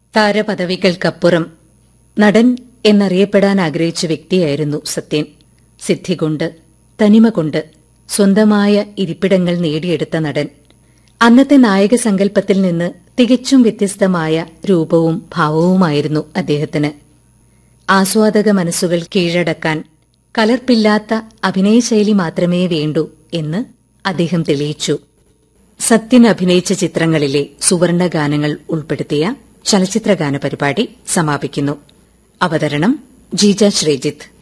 താരപദവികൾക്കപ്പുറം നടൻ എന്നറിയപ്പെടാൻ ആഗ്രഹിച്ച വ്യക്തിയായിരുന്നു സത്യൻ സിദ്ധി കൊണ്ട് തനിമ കൊണ്ട് സ്വന്തമായ ഇരിപ്പിടങ്ങൾ നേടിയെടുത്ത നടൻ അന്നത്തെ നായക സങ്കല്പത്തിൽ നിന്ന് തികച്ചും വ്യത്യസ്തമായ രൂപവും ഭാവവുമായിരുന്നു അദ്ദേഹത്തിന് ആസ്വാദക മനസ്സുകൾ കീഴടക്കാൻ കലർപ്പില്ലാത്ത അഭിനയശൈലി മാത്രമേ വേണ്ടൂ എന്ന് അദ്ദേഹം തെളിയിച്ചു സത്യൻ അഭിനയിച്ച ചിത്രങ്ങളിലെ സുവർണ ഗാനങ്ങൾ ഉൾപ്പെടുത്തിയ ചലച്ചിത്രഗാന പരിപാടി സമാപിക്കുന്നു അവതരണം ജീജ ശ്രീജിത്ത്